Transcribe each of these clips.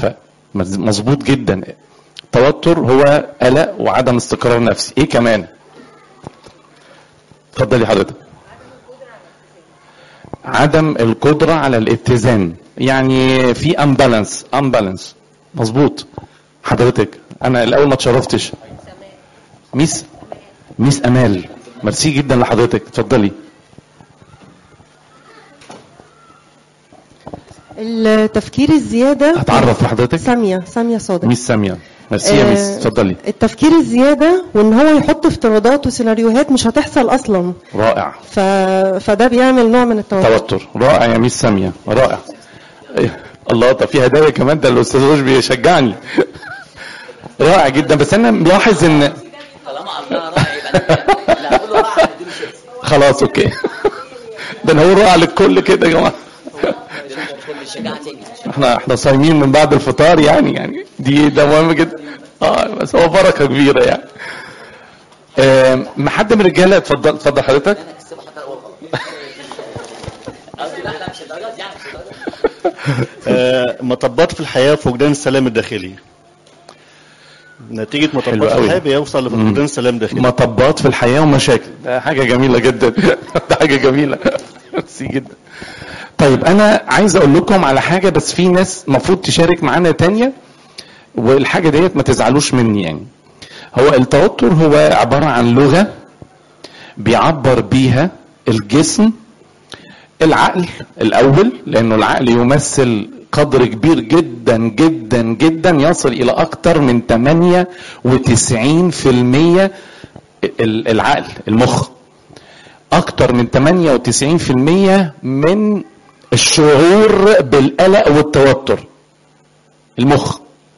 تحفه مز- مظبوط جدا توتر هو قلق وعدم استقرار نفسي ايه كمان اتفضلي حضرتك عدم القدرة على الاتزان يعني في امبالانس امبالانس مظبوط حضرتك انا الاول ما اتشرفتش ميس ميس امال ميرسي جدا لحضرتك اتفضلي التفكير الزيادة هتعرف لحضرتك سامية سامية صادق ميس سامية ميرسي يا ميس آه، اتفضلي التفكير الزيادة وان هو يحط افتراضات وسيناريوهات مش هتحصل اصلا رائع ف... فده بيعمل نوع من التوتر توتر رائع يا ميس سامية رائع إيه، الله طب في هدايا كمان ده الاستاذ روش بيشجعني رائع جدا بس انا ملاحظ ان طالما الله راعي يبقى أنا- لا اقول له راعي اديله شيء خلاص اوكي ده انا هقول رائع للكل كده يا جماعه كل الشجاعه تيجي احنا احنا صايمين من بعد الفطار يعني يعني دي ده مهم جدا اه بس هو بركه كبيره يعني آم، ما حد من الرجاله اتفضل اتفضل حضرتك انا كسبه حتى لو هو غلط قصدي لا لا مش الدرجات يعني مش الدرجات آه، مطبات في الحياة فقدان السلام الداخلي نتيجة حلو مطبات في قوي. الحياة بيوصل لفقدان السلام الداخلي مطبات في الحياه ومشاكل ده حاجه جميله جدا ده حاجه جميله ميرسي جدا طيب انا عايز اقول لكم على حاجه بس في ناس المفروض تشارك معانا تانية والحاجه ديت ما تزعلوش مني يعني هو التوتر هو عباره عن لغه بيعبر بيها الجسم العقل الاول لانه العقل يمثل قدر كبير جدا جدا جدا يصل الى اكثر من 98% ال- العقل المخ اكتر من 98% من الشعور بالقلق والتوتر المخ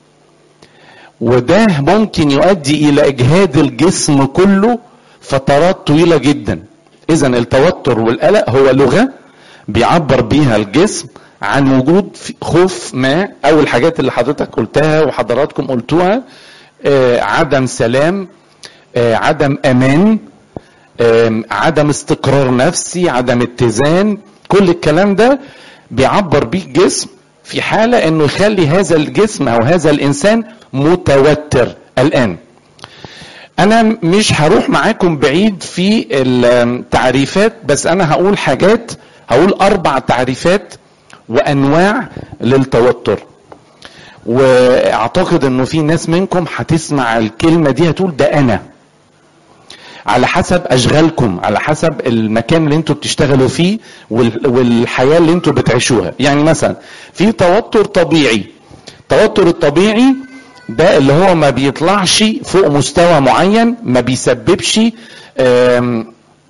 وده ممكن يؤدي الى اجهاد الجسم كله فترات طويله جدا اذا التوتر والقلق هو لغه بيعبر بيها الجسم عن وجود في- خوف ما او الحاجات اللي حضرتك قلتها وحضراتكم قلتوها آه عدم سلام آه عدم امان آم، عدم استقرار نفسي عدم اتزان كل الكلام ده بيعبر بيه الجسم في حالة انه يخلي هذا الجسم او هذا الانسان متوتر الان انا مش هروح معاكم بعيد في التعريفات بس انا هقول حاجات هقول اربع تعريفات وانواع للتوتر واعتقد انه في ناس منكم هتسمع الكلمة دي هتقول ده انا على حسب اشغالكم على حسب المكان اللي انتوا بتشتغلوا فيه وال- والحياه اللي انتوا بتعيشوها يعني مثلا في توتر طبيعي التوتر الطبيعي ده اللي هو ما بيطلعش فوق مستوى معين ما بيسببش آم،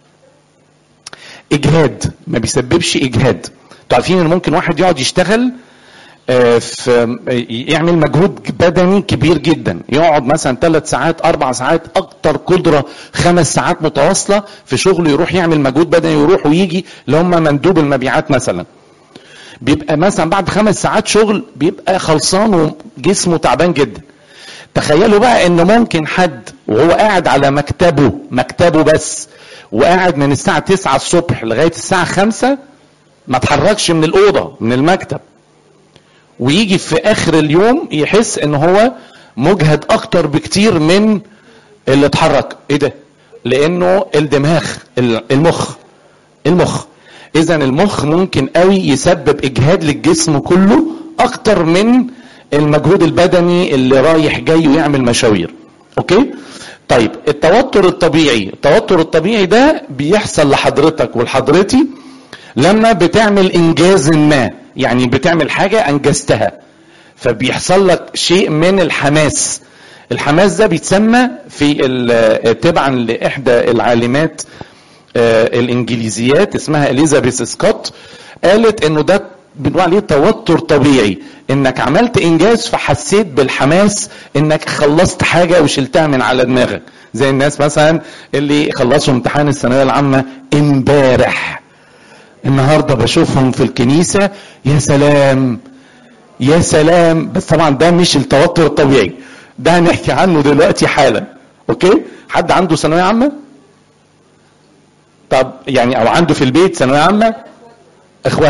اجهاد ما بيسببش اجهاد انتوا عارفين ان ممكن واحد يقعد يشتغل آه، في يعمل مجهود بدني كبير جدا يقعد مثلا ثلاث ساعات اربع ساعات اكتر قدره خمس ساعات متواصله في شغله يروح يعمل مجهود بدني ويروح ويجي اللي هم مندوب المبيعات مثلا بيبقى مثلا بعد خمس ساعات شغل بيبقى خلصان وجسمه تعبان جدا تخيلوا بقى ان ممكن حد وهو قاعد على مكتبه مكتبه بس وقاعد من الساعه 9 الصبح لغايه الساعه 5 ما اتحركش من الاوضه من المكتب ويجي في اخر اليوم يحس ان هو مجهد اكتر بكتير من اللي اتحرك ايه ده لانه الدماغ المخ المخ اذا المخ ممكن قوي يسبب اجهاد للجسم كله اكتر من المجهود البدني اللي رايح جاي ويعمل مشاوير اوكي طيب التوتر الطبيعي التوتر الطبيعي ده بيحصل لحضرتك ولحضرتي لما بتعمل انجاز ما يعني بتعمل حاجه انجزتها فبيحصل لك شيء من الحماس الحماس ده بيتسمى في ال- تبعا لاحدى العالمات آه، الانجليزيات اسمها اليزابيث سكوت قالت انه ده بنقول عليه توتر طبيعي انك عملت انجاز فحسيت بالحماس انك خلصت حاجه وشلتها من على دماغك زي الناس مثلا اللي خلصوا امتحان الثانويه العامه امبارح النهارده بشوفهم في الكنيسه يا سلام يا سلام بس طبعا ده مش التوتر الطبيعي ده هنحكي عنه دلوقتي حالا اوكي حد عنده ثانويه عامه طب يعني او عنده في البيت ثانويه عامه اخواتنا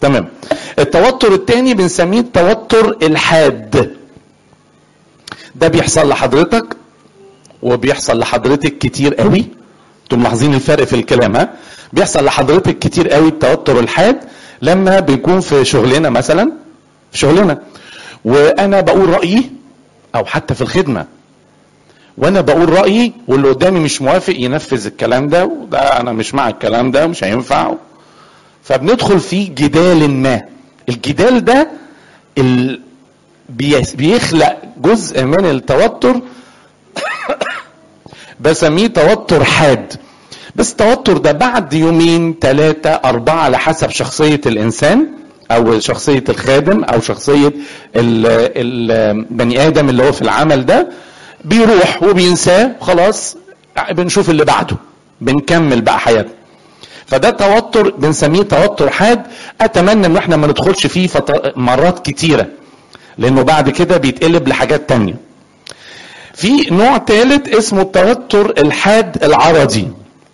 تمام التوتر الثاني بنسميه التوتر الحاد ده بيحصل لحضرتك وبيحصل لحضرتك كتير قوي انتم ملاحظين الفرق في الكلام ها بيحصل لحضرتك كتير قوي التوتر الحاد لما بيكون في شغلنا مثلا في شغلنا وانا بقول رايي او حتى في الخدمه وانا بقول رايي واللي قدامي مش موافق ينفذ الكلام ده وده انا مش مع الكلام ده مش هينفع فبندخل في جدال ما الجدال ده ال... بيس- بيخلق جزء من التوتر بسميه توتر حاد بس التوتر ده بعد يومين ثلاثة أربعة على حسب شخصية الإنسان أو شخصية الخادم أو شخصية ال- البني آدم اللي هو في العمل ده بيروح وبينساه خلاص بنشوف اللي بعده بنكمل بقى حياتنا فده توتر بنسميه توتر حاد اتمنى ان احنا ما ندخلش فيه فط- مرات كتيره لانه بعد كده بيتقلب لحاجات تانية في نوع ثالث اسمه التوتر الحاد العرضي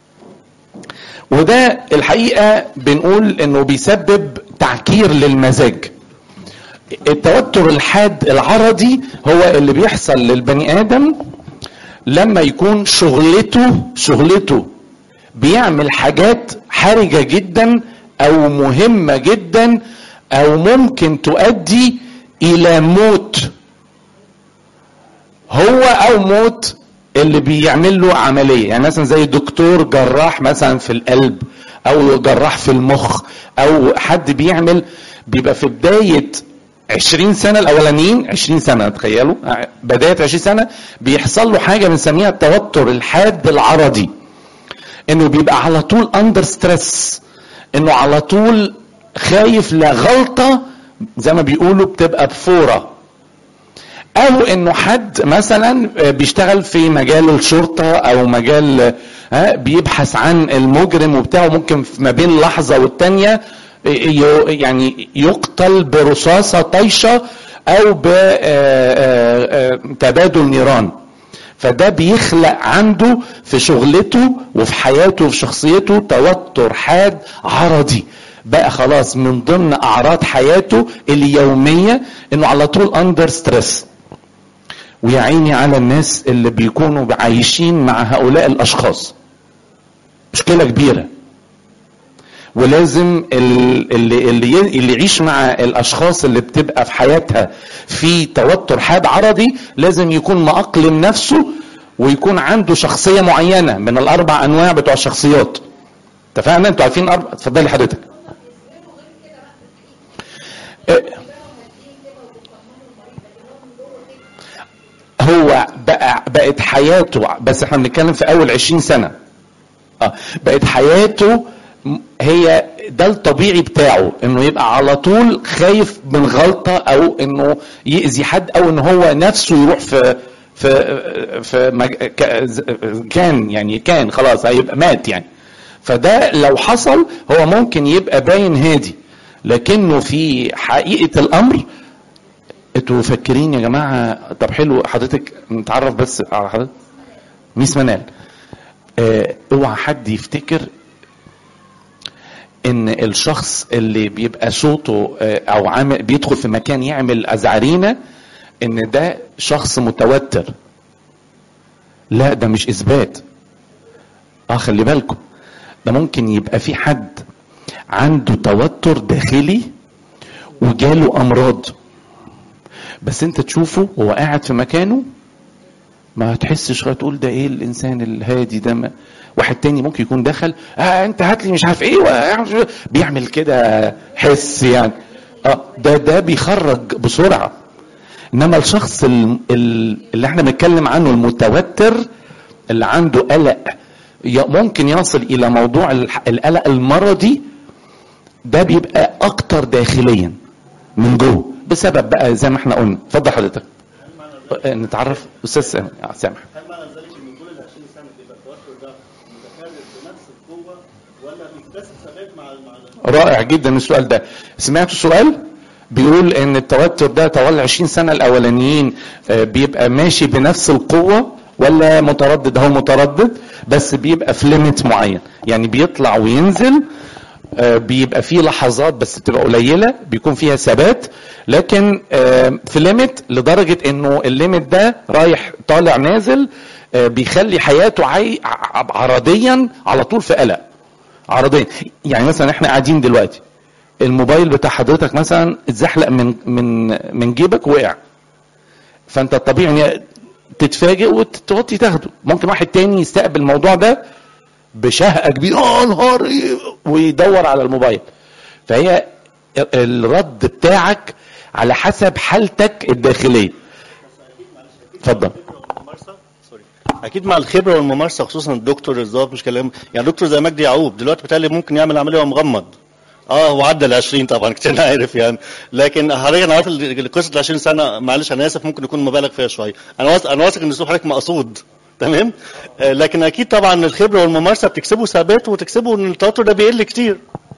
وده الحقيقه بنقول انه بيسبب تعكير للمزاج التوتر الحاد العرضي هو اللي بيحصل للبني ادم لما يكون شغلته شغلته بيعمل حاجات حرجة جدا او مهمة جدا او ممكن تؤدي الى موت هو او موت اللي بيعمل له عملية يعني مثلا زي دكتور جراح مثلا في القلب او جراح في المخ او حد بيعمل بيبقى في بداية 20 سنة الأولانيين 20 سنة تخيلوا بداية 20 سنة بيحصل له حاجة بنسميها التوتر الحاد العرضي انه بيبقى على طول اندر ستريس انه على طول خايف لغلطة زي ما بيقولوا بتبقى بفورة او انه حد مثلا بيشتغل في مجال الشرطة او مجال ها، بيبحث عن المجرم وبتاعه ممكن في ما بين لحظة والتانية ي- يعني يقتل برصاصة طايشة او بتبادل نيران فده بيخلق عنده في شغلته وفي حياته وفي شخصيته توتر حاد عرضي بقى خلاص من ضمن اعراض حياته اليوميه انه على طول اندر ستريس ويا عيني على الناس اللي بيكونوا عايشين مع هؤلاء الاشخاص مشكله كبيره ولازم ال- اللي اللي اللي يعيش مع الاشخاص اللي بتبقى في حياتها في توتر حاد عرضي لازم يكون مأقلم نفسه ويكون عنده شخصيه معينه من الاربع انواع بتوع الشخصيات اتفقنا انتوا عارفين اربع اتفضلي حضرتك إيه. هو بقى بقت حياته بس احنا بنتكلم في اول 20 سنه اه بقت حياته م- هي ده الطبيعي بتاعه انه يبقى على طول خايف من غلطه او انه يأذي حد او ان هو نفسه يروح في في في مج... ك- ز- كان يعني كان خلاص هيبقى مات يعني فده لو حصل هو ممكن يبقى باين هادي لكنه في حقيقه الامر انتوا فاكرين يا جماعه طب حلو حضرتك نتعرف بس على حضرتك ميس منال آه، اوعى حد يفتكر ان الشخص اللي بيبقى صوته آه، او عامل بيدخل في مكان يعمل ازعرينه ان ده شخص متوتر لا ده مش اثبات اه خلي بالكم ده ممكن يبقى في حد عنده توتر داخلي وجاله امراض بس انت تشوفه وهو قاعد في مكانه ما هتحسش تقول ده ايه الانسان الهادي ده ما واحد تاني ممكن يكون دخل اه انت هات لي مش عارف ايه ويعمل- بيعمل كده حس يعني اه ده ده بيخرج بسرعه انما الشخص ال- ال- اللي احنا بنتكلم عنه المتوتر اللي عنده قلق ي- ممكن يصل الى موضوع الح- القلق المرضي ده بيبقى اكتر داخليا من جوه بسبب بقى زي ما احنا قلنا اتفضل حضرتك آه، نتعرف استاذ سامح آه، سامح هل معنى ذلك ان طول ال 20 سنه بيبقى التوتر ده متكرر بنفس القوه ولا بيكتسب ثبات مع مع رائع جدا السؤال ده سمعتوا السؤال بيقول ان التوتر ده طوال 20 سنه الاولانيين آه، بيبقى ماشي بنفس القوه ولا متردد هو متردد بس بيبقى في ليميت معين يعني بيطلع وينزل آه، بيبقى فيه لحظات بس بتبقى قليله بيكون فيها ثبات لكن آه، في ليميت لدرجه انه الليميت ده رايح طالع نازل آه، بيخلي حياته عي... ع- عرضيا على طول في قلق عرضيا يعني مثلا احنا قاعدين دلوقتي الموبايل بتاع حضرتك مثلا اتزحلق من من من جيبك وقع فانت الطبيعي ان تتفاجئ وتوطي تاخده ممكن واحد تاني يستقبل الموضوع ده بشهقه كبيره اه نهار إيه، ويدور على الموبايل فهي الرد بتاعك على حسب حالتك الداخليه اتفضل الممارسه سوري اكيد مع الخبره والممارسه خصوصا الدكتور الظابط مش كلام يعني دكتور زي مجدي يعقوب دلوقتي بتهيألي ممكن يعمل عمليه وهو مغمض اه هو عدى ال 20 طبعا كتير عارف يعني لكن حضرتك انا عارف ال- قصه ال 20 سنه معلش انا اسف ممكن يكون مبالغ فيها شويه انا واثق انا واثق ان اسلوب حضرتك مقصود تمام آه لكن اكيد طبعا الخبره والممارسه بتكسبوا ثبات وتكسبوا ان التوتر ده بيقل كتير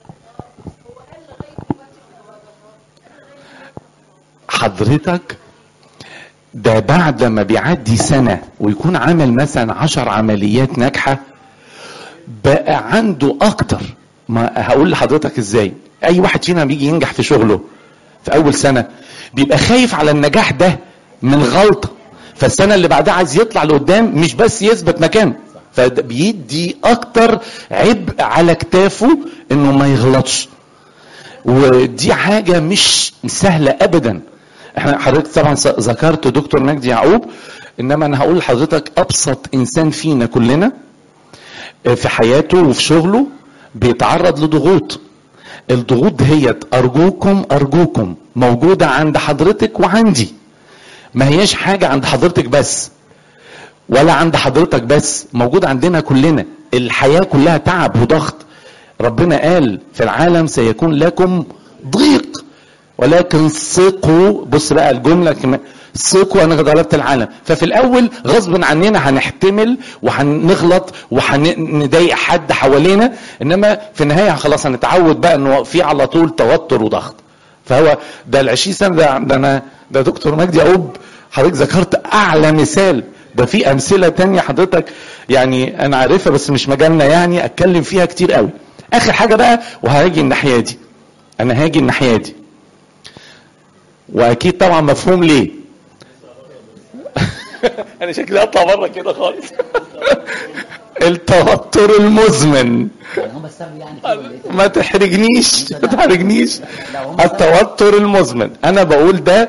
حضرتك ده بعد ما بيعدي سنة ويكون عامل مثلا عشر عمليات ناجحة بقى عنده أكتر ما هقول لحضرتك إزاي أي واحد فينا بيجي ينجح في شغله في أول سنة بيبقى خايف على النجاح ده من غلطة فالسنة اللي بعدها عايز يطلع لقدام مش بس يثبت مكانه فبيدي أكتر عبء على كتافه إنه ما يغلطش ودي حاجة مش سهلة أبدا احنا حضرتك طبعا س- ذكرت دكتور مجدي يعقوب انما انا هقول لحضرتك ابسط انسان فينا كلنا آه، في حياته وفي شغله بيتعرض لضغوط الضغوط دهيت ارجوكم ارجوكم موجوده عند حضرتك وعندي ما هياش حاجه عند حضرتك بس ولا عند حضرتك بس موجود عندنا كلنا الحياه كلها تعب وضغط ربنا قال في العالم سيكون لكم ضيق ولكن ثقوا بص بقى الجمله كمان ثقوا انا غلبت العالم ففي الاول غصب عننا هنحتمل وهنغلط وهنضايق حد حوالينا انما في النهايه خلاص هنتعود بقى انه في على طول توتر وضغط فهو ده ال 20 سنه ده, ده انا ده دكتور مجدي يعقوب حضرتك ذكرت اعلى مثال ده في امثله تانية حضرتك يعني انا عارفها بس مش مجالنا يعني اتكلم فيها كتير قوي اخر حاجه بقى وهاجي الناحيه دي انا هاجي الناحيه دي واكيد طبعا مفهوم ليه انا شكلي اطلع بره كده خالص التوتر المزمن يعني هم استغنوا يعني كده ولا ايه؟ ما تحرجنيش ما تحرجنيش التوتر المزمن انا بقول ده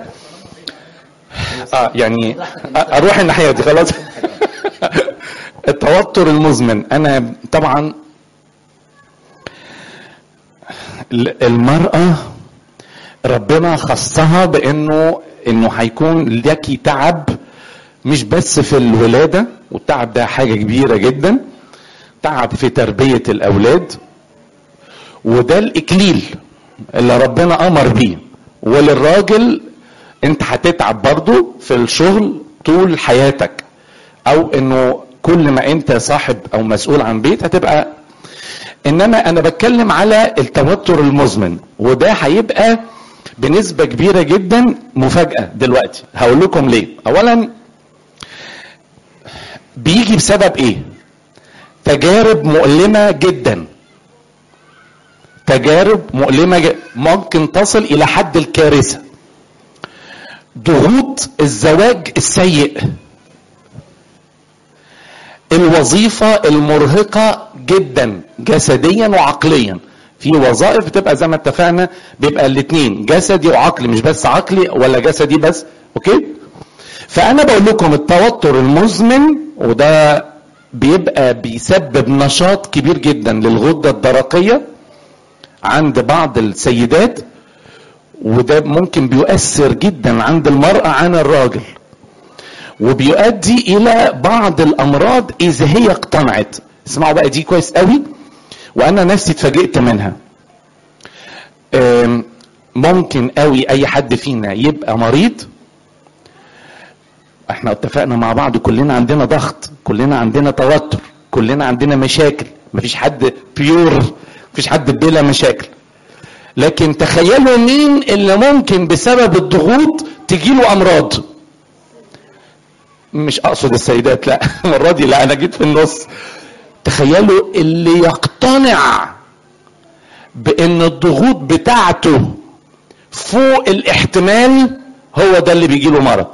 اه يعني آه، اروح الناحيه دي خلاص التوتر المزمن انا طبعا ال- المراه ربنا خصها بانه انه هيكون لك تعب مش بس في الولاده والتعب ده حاجه كبيره جدا تعب في تربيه الاولاد وده الاكليل اللي ربنا امر بيه وللراجل انت هتتعب برضو في الشغل طول حياتك او انه كل ما انت صاحب او مسؤول عن بيت هتبقى انما انا بتكلم على التوتر المزمن وده هيبقى بنسبة كبيرة جدا مفاجأة دلوقتي هقول لكم ليه اولا بيجي بسبب ايه تجارب مؤلمة جدا تجارب مؤلمة ج- ممكن تصل الى حد الكارثة ضغوط الزواج السيء الوظيفة المرهقة جدا جسديا وعقليا في وظائف بتبقى زي ما اتفقنا بيبقى الاثنين جسدي وعقلي مش بس عقلي ولا جسدي بس اوكي فانا بقول لكم التوتر المزمن وده بيبقى بيسبب نشاط كبير جدا للغدة الدرقية عند بعض السيدات وده ممكن بيؤثر جدا عند المرأة عن الراجل وبيؤدي الى بعض الامراض اذا هي اقتنعت اسمعوا بقى دي كويس قوي وانا نفسي اتفاجئت منها أم، ممكن قوي اي حد فينا يبقى مريض احنا اتفقنا مع بعض كلنا عندنا ضغط كلنا عندنا توتر كلنا عندنا مشاكل مفيش حد بيور مفيش حد بلا مشاكل لكن تخيلوا مين اللي ممكن بسبب الضغوط تجيله امراض مش اقصد السيدات لا المره دي لا انا جيت في النص تخيلوا اللي يقتنع بان الضغوط بتاعته فوق الاحتمال هو ده اللي بيجي له مرض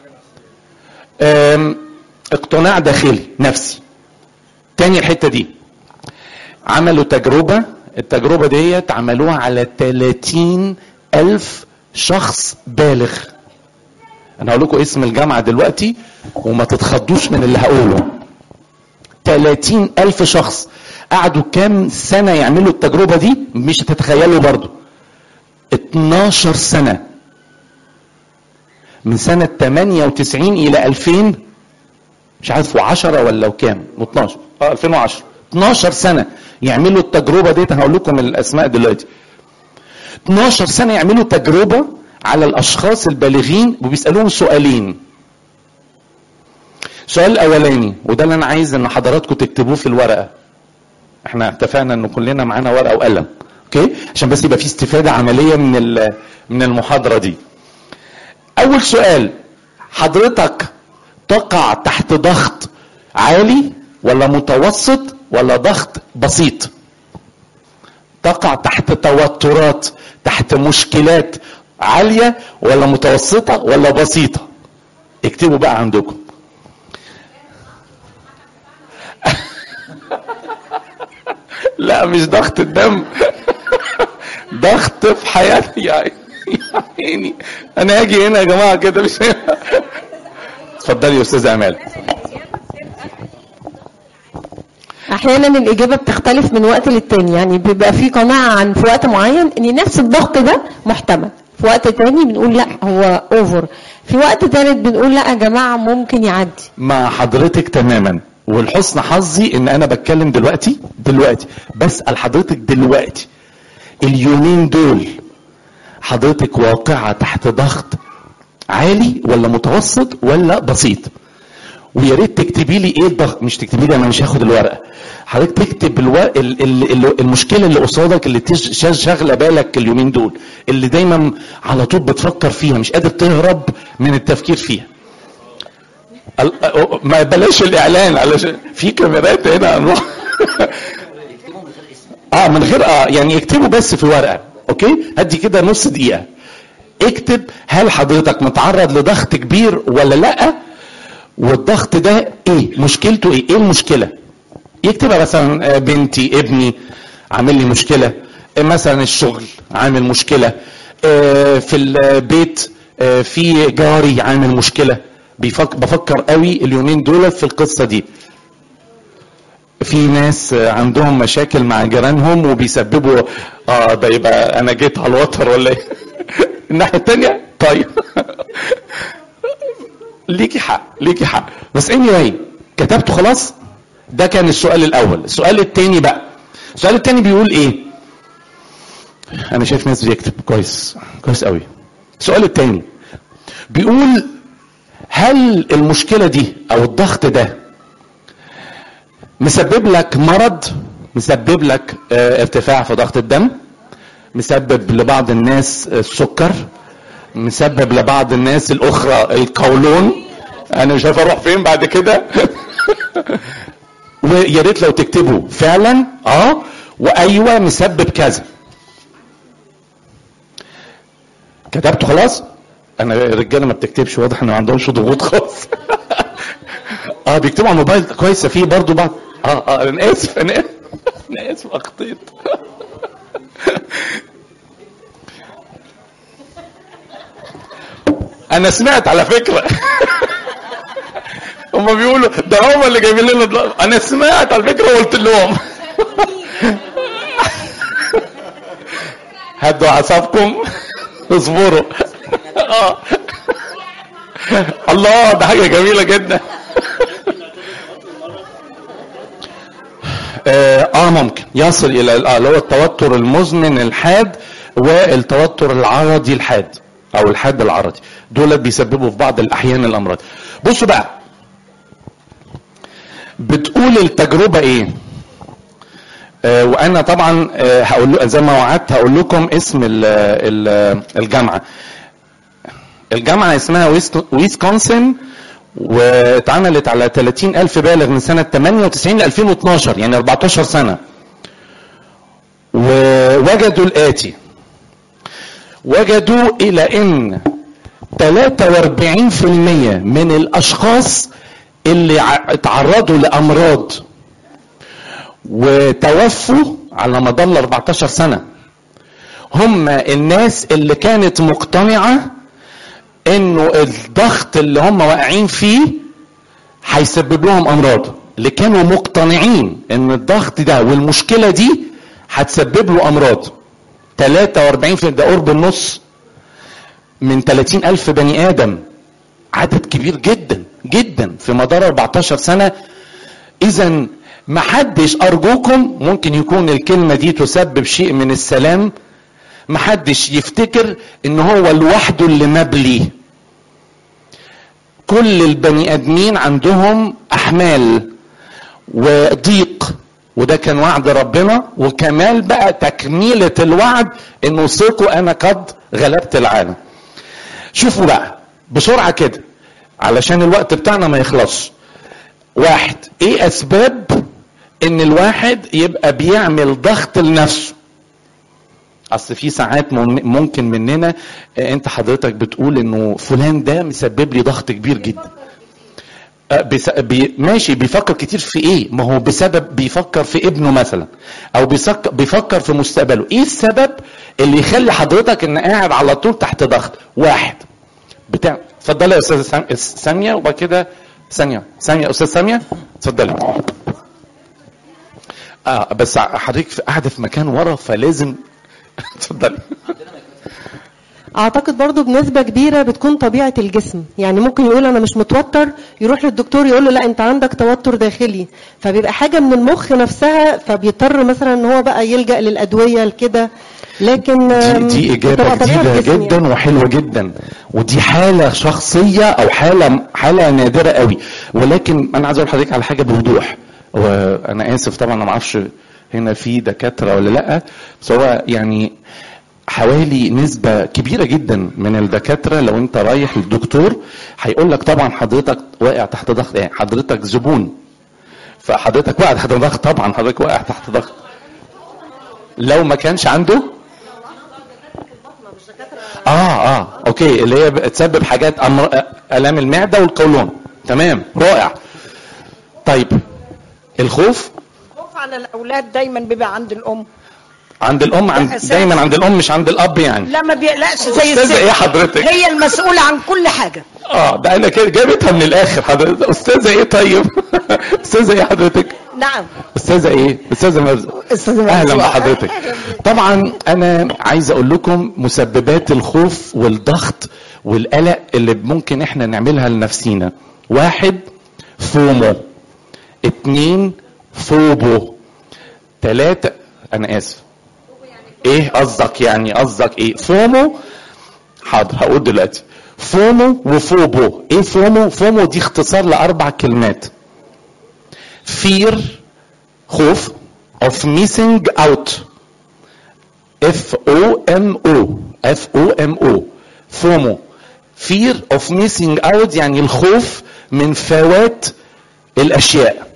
أم، اقتناع داخلي نفسي تاني الحتة دي عملوا تجربة التجربة ديت عملوها على 30 ألف شخص بالغ أنا هقول لكم اسم الجامعة دلوقتي وما تتخضوش من اللي هقوله 30 ألف شخص قعدوا كام سنة يعملوا التجربة دي مش هتتخيلوا برضو 12 سنة من سنة 98 إلى 2000 مش عارف 10 ولا وكام و12 اه 2010 12 سنة يعملوا التجربة ديت هقول لكم الأسماء دلوقتي 12 سنة يعملوا تجربة على الأشخاص البالغين وبيسألوهم سؤالين السؤال الأولاني وده اللي أنا عايز إن حضراتكم تكتبوه في الورقة احنا اتفقنا ان كلنا معانا ورقه وقلم اوكي عشان بس يبقى في استفاده عمليه من ال- من المحاضره دي اول سؤال حضرتك تقع تحت ضغط عالي ولا متوسط ولا ضغط بسيط تقع تحت توترات تحت مشكلات عاليه ولا متوسطه ولا بسيطه اكتبوا بقى عندكم لا مش ضغط الدم ضغط في حياتي يا عيني يا عيني انا هاجي هنا يا جماعه كده مش اتفضلي يا استاذ امال احيانا الاجابه بتختلف من وقت للتاني يعني بيبقى في قناعه عن في وقت معين ان نفس الضغط ده محتمل في وقت تاني بنقول لا هو اوفر في وقت تالت بنقول لا يا جماعه ممكن يعدي مع حضرتك تماما والحسن حظي ان انا بتكلم دلوقتي دلوقتي بسال حضرتك دلوقتي اليومين دول حضرتك واقعه تحت ضغط عالي ولا متوسط ولا بسيط ويا ريت تكتبي لي ايه الضغط مش تكتبي لي انا مش هاخد الورقه حضرتك تكتب الو... ال... ال... ال... المشكله اللي قصادك اللي تش... شا- شاغله بالك اليومين دول اللي دايما على طول بتفكر فيها مش قادر تهرب من التفكير فيها ال- أ- ما بلاش الاعلان علشان في كاميرات هنا هنروح يكتبوا من غير اسم اه من غير اه يعني اكتبوا بس في ورقه اوكي هدي كده نص دقيقه اكتب هل حضرتك متعرض لضغط كبير ولا لا والضغط ده ايه مشكلته ايه ايه المشكله يكتبها مثلا آه، بنتي ابني عامل لي مشكله آه، مثلا الشغل عامل مشكله آه، في البيت آه، في جاري عامل مشكله بيفك بفكر قوي اليومين دول في القصه دي في ناس آه، عندهم مشاكل مع جيرانهم وبيسببوا اه ده يبقى انا جيت على الوتر ولا ايه الناحيه الثانيه طيب ليكي حق ليكي حق بس anyway كتبته خلاص ده كان السؤال الاول السؤال الثاني بقى السؤال الثاني بيقول ايه انا شايف ناس بيكتب كويس كويس قوي السؤال الثاني بيقول هل المشكله دي او الضغط ده مسبب لك مرض مسبب لك آه، ارتفاع في ضغط الدم مسبب لبعض الناس آه، السكر مسبب لبعض الناس الاخرى القولون انا مش عارف اروح فين بعد كده ويا ريت لو تكتبوا فعلا اه وايوه مسبب كذا كتبته خلاص انا الرجاله ما بتكتبش واضح ان ما عندهمش ضغوط خالص اه بيكتبوا على الموبايل كويس في برضه بعض اه اه انا اسف انا اسف انا اسف اخطيت انا سمعت على فكره هم بيقولوا ده هم اللي جايبين لنا دلوقتي. انا سمعت على فكره وقلت لهم هدوا اعصابكم اصبروا آه. الله ده حاجه جميله جدا اه آه، ممكن يصل الى ال- آه، اللي هو التوتر المزمن الحاد والتوتر العرضي الحاد او الحاد العرضي دول بيسببوا في بعض الاحيان الامراض بصوا بقى بتقول التجربه ايه آه وانا طبعا آه هقول له- زي ما وعدت هقول لكم اسم ال ال الجامعه الجامعه اسمها ويسك- ويسكونسن واتعملت على 30 ألف بالغ من سنة 98 ل 2012 يعني 14 سنة ووجدوا الآتي وجدوا إلى أن 43% من الأشخاص اللي ع- اتعرضوا لأمراض وتوفوا على مدار 14 سنة هم الناس اللي كانت مقتنعة انه الضغط اللي هم واقعين فيه هيسبب لهم امراض اللي كانوا مقتنعين ان الضغط ده والمشكلة دي هتسبب له امراض 43 في ده قرب النص من 30 ألف بني آدم عدد كبير جدا جدا في مدار 14 سنة إذا محدش أرجوكم ممكن يكون الكلمة دي تسبب شيء من السلام محدش يفتكر إن هو لوحده اللي مبلي كل البني آدمين عندهم أحمال وضيق وده كان وعد ربنا وكمال بقى تكميلة الوعد انه ثقوا انا قد غلبت العالم شوفوا بقى بسرعة كده علشان الوقت بتاعنا ما يخلصش واحد ايه اسباب ان الواحد يبقى بيعمل ضغط لنفسه اصل في ساعات مم- ممكن مننا آه، انت حضرتك بتقول انه فلان ده مسبب لي ضغط كبير جدا آه، بس بي ماشي بيفكر كتير في ايه ما هو بسبب بيفكر في ابنه مثلا او بيفكر, بيفكر في مستقبله ايه السبب اللي يخلي حضرتك ان قاعد على طول تحت ضغط واحد بتاع اتفضلي يا استاذه سام- ساميه وبعد كده ثانيه ثانيه استاذ ساميه اتفضلي اه بس حضرتك في- قاعده في مكان ورا فلازم اتفضلي اعتقد برضو بنسبة كبيرة بتكون طبيعة الجسم يعني ممكن يقول انا مش متوتر يروح للدكتور يقول له لا انت عندك توتر داخلي فبيبقى حاجة من المخ نفسها فبيضطر مثلا ان هو بقى يلجأ للأدوية لكده لكن دي, آم، دي اجابه بتبقى طبيعة جديده الجسم جدا يعني. وحلوه جدا ودي حاله شخصيه او حاله حاله نادره قوي ولكن انا عايز اقول لحضرتك على حاجه بوضوح وانا اسف طبعا انا ما اعرفش هنا في دكاتره ولا لا بس هو يعني حوالي نسبة كبيرة جدا من الدكاترة لو انت رايح للدكتور هيقول لك طبعا حضرتك واقع تحت ضغط يعني حضرتك زبون فحضرتك واقع تحت ضغط طبعا حضرتك واقع تحت ضغط لو ما كانش عنده اه اه اوكي اللي هي بتسبب حاجات أمر... الام المعده والقولون تمام رائع طيب الخوف خوف على الاولاد دايما بيبقى عند الام عند الام عند أساس. دايما عند الام مش عند الاب يعني لا ما بيقلقش زي استاذه الست ايه حضرتك هي المسؤوله عن كل حاجه اه ده انا كده جابتها من الاخر حضرتك استاذه ايه طيب استاذه ايه حضرتك نعم استاذه ايه استاذه مرزق استاذه اهلا مرزوق. بحضرتك طبعا انا عايز اقول لكم مسببات الخوف والضغط والقلق اللي ممكن احنا نعملها لنفسينا واحد فومو اتنين فوبو تلاتة انا اسف ايه قصدك يعني قصدك ايه فومو حاضر هقول دلوقتي فومو وفوبو ايه فومو فومو دي اختصار لاربع كلمات fear خوف of missing out F O M O F O M O فومو fear of missing out يعني الخوف من فوات الاشياء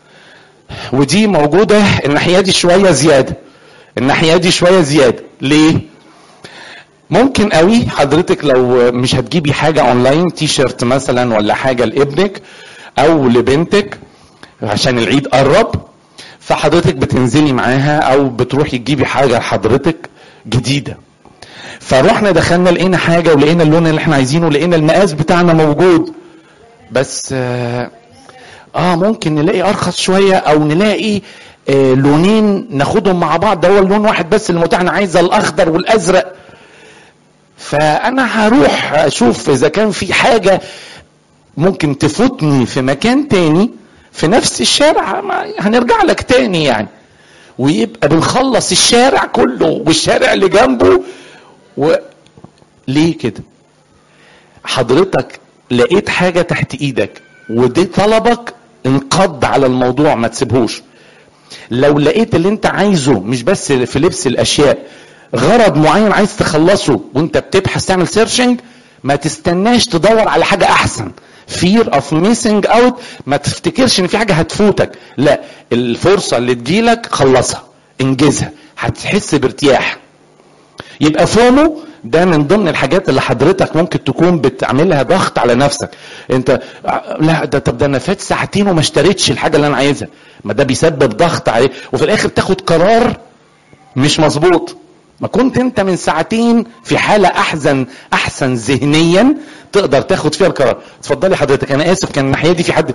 ودي موجودة الناحية دي شوية زيادة الناحية دي شوية زيادة ليه؟ ممكن قوي حضرتك لو مش هتجيبي حاجة اونلاين تي شيرت مثلا ولا حاجة لابنك او لبنتك عشان العيد قرب فحضرتك بتنزلي معاها او بتروحي تجيبي حاجة لحضرتك جديدة فروحنا دخلنا لقينا حاجة ولقينا اللون اللي احنا عايزينه ولقينا المقاس بتاعنا موجود بس آه, اه ممكن نلاقي ارخص شوية او نلاقي آه لونين ناخدهم مع بعض ده هو اللون واحد بس اللي متاح انا عايزه الاخضر والازرق فانا هروح اشوف اذا كان في حاجه ممكن تفوتني في مكان تاني في نفس الشارع ما هنرجع لك تاني يعني ويبقى بنخلص الشارع كله والشارع اللي جنبه و... ليه كده حضرتك لقيت حاجة تحت ايدك ودي طلبك انقض على الموضوع ما تسيبهوش لو لقيت اللي انت عايزه مش بس في لبس الاشياء غرض معين عايز تخلصه وانت بتبحث تعمل سيرشنج ما تستناش تدور على حاجة احسن fear of missing out ما تفتكرش ان في حاجة هتفوتك لا الفرصة اللي تجيلك خلصها انجزها هتحس بارتياح يبقى فومو ده من ضمن الحاجات اللي حضرتك ممكن تكون بتعملها ضغط على نفسك انت لا ده طب ده انا فات ساعتين وما اشتريتش الحاجه اللي انا عايزها ما ده بيسبب ضغط عليه وفي الاخر تاخد قرار مش مظبوط ما كنت انت من ساعتين في حاله احزن احسن ذهنيا تقدر تاخد فيها القرار اتفضلي حضرتك انا اسف كان الناحيه دي في حد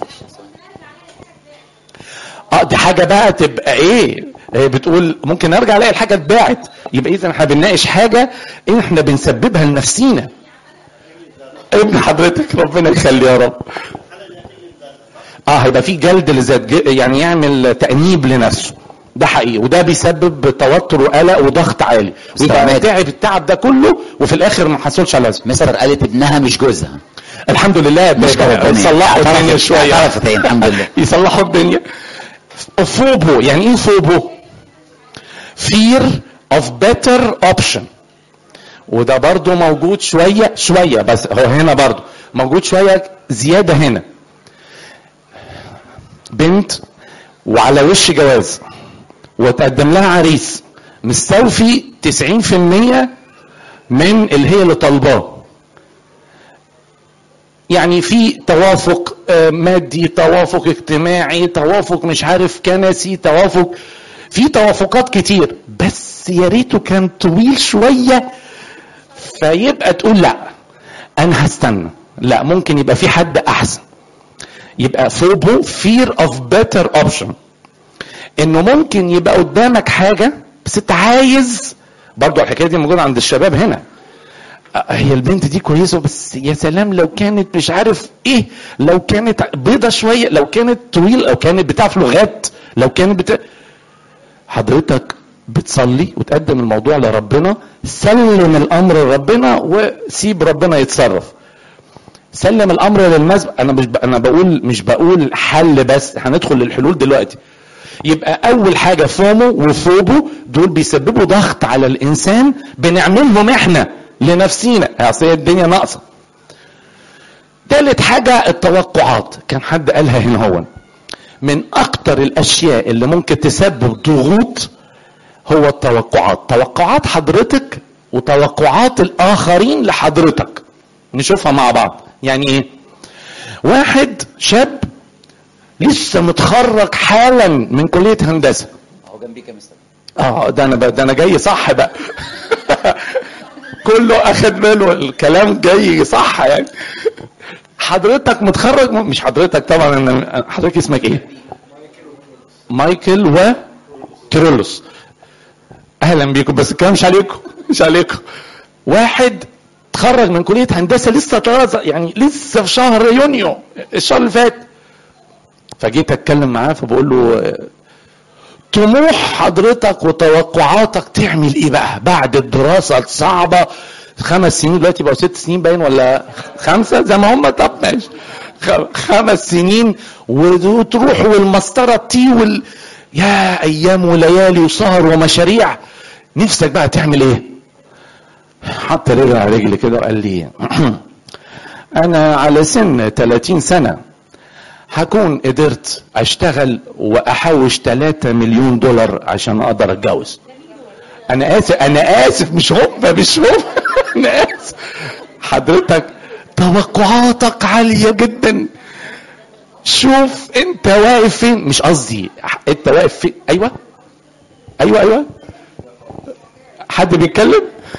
اه دي حاجه بقى تبقى ايه هي بتقول ممكن ارجع الاقي الحاجه اتباعت يبقى اذا احنا بنناقش حاجه احنا بنسببها لنفسينا ابن حضرتك ربنا يخليه يا رب اه هيبقى في جلد لذات ج- يعني يعمل تأنيب لنفسه ده حقيقي وده بيسبب توتر وقلق وضغط عالي ويبقى مستر تعب التعب ده كله وفي الاخر ما حصلش على لازمه مستر قالت ابنها مش جوزها الحمد لله مش ربنا. يصلحوا الدنيا اعترفت- شويه اعترفت هي، الحمد لله. يصلحوا الدنيا فوبو يعني ايه فوبو fear of better option وده برضو موجود شوية شوية بس هو هنا برضو موجود شوية زيادة هنا بنت وعلى وش جواز وتقدم لها عريس مستوفي 90% من اللي هي اللي طالباه يعني في توافق آه، مادي توافق اجتماعي توافق مش عارف كنسي توافق في توافقات كتير بس يا ريته كان طويل شويه فيبقى تقول لا انا هستنى لا ممكن يبقى في حد احسن يبقى فوبو fear of better option انه ممكن يبقى قدامك حاجه بس انت عايز برضو الحكايه دي موجوده عند الشباب هنا هي البنت دي كويسه بس يا سلام لو كانت مش عارف ايه لو كانت بيضه شويه لو كانت طويل لو كانت بتعرف لغات لو كانت بتا... حضرتك بتصلي وتقدم الموضوع لربنا سلم الامر لربنا وسيب ربنا يتصرف سلم الامر للمسبق انا مش ب... انا بقول مش بقول حل بس هندخل للحلول دلوقتي يبقى اول حاجه فومو وفوبو دول بيسببوا ضغط على الانسان بنعملهم احنا لنفسينا اصل هي الدنيا ناقصه تالت حاجه التوقعات كان حد قالها هنا هو من اكتر الاشياء اللي ممكن تسبب ضغوط هو التوقعات توقعات حضرتك وتوقعات الاخرين لحضرتك نشوفها مع بعض يعني ايه واحد شاب لسه متخرج حالا من كليه هندسه اهو جنبيك يا مستر اه ده انا ده انا جاي صح بقى كله اخد باله الكلام جاي صح يعني حضرتك متخرج م- مش حضرتك طبعا أنا حضرتك اسمك ايه مايكل و كيرلس اهلا بيكم بس الكلام مش عليكم مش عليكم واحد تخرج من كليه هندسه لسه طازه يعني لسه في شهر يونيو الشهر اللي فات فجيت اتكلم معاه فبقول له آه، طموح حضرتك وتوقعاتك تعمل ايه بقى بعد الدراسة الصعبة خمس سنين دلوقتي بقوا ست سنين باين ولا خمسة زي ما هم طب ماشي خ- خمس سنين وتروح والمسطرة تي وال يا ايام وليالي وسهر ومشاريع نفسك بقى تعمل ايه حط رجل على رجلي كده وقال لي انا على سن 30 سنه هكون قدرت اشتغل واحوش 3 مليون دولار عشان اقدر اتجوز انا اسف انا اسف مش هم مش هم انا اسف حضرتك توقعاتك عالية جدا شوف انت واقف فين مش قصدي انت واقف فين ايوه ايوه ايوه حد بيتكلم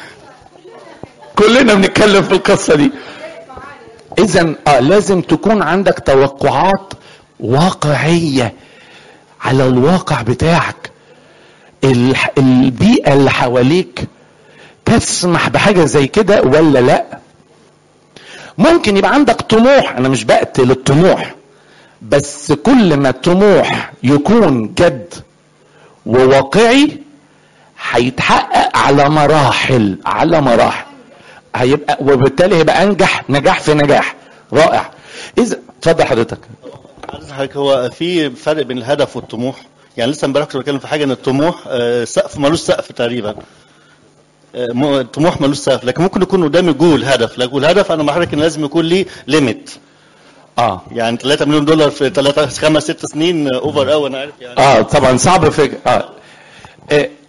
كلنا بنتكلم في القصه دي اذا اه لازم تكون عندك توقعات واقعيه على الواقع بتاعك الح- البيئه اللي حواليك تسمح بحاجه زي كده ولا لا ممكن يبقى عندك طموح انا مش بقتل الطموح بس كل ما الطموح يكون جد وواقعي هيتحقق على مراحل على مراحل هيبقى وبالتالي هيبقى انجح نجاح في نجاح رائع اذا اتفضل حضرتك عايز حضرتك هو في فرق بين الهدف والطموح يعني لسه امبارح كنت بتكلم في حاجه ان الطموح آه، سقف ملوش سقف تقريبا آه، م- الطموح ملوش سقف لكن ممكن يكون قدامي جول هدف لكن الهدف انا محرك ان لازم يكون ليه ليميت اه يعني 3 مليون دولار في 3 5 6 سنين اوفر قوي انا عارف يعني اه طبعا صعب في اه آه،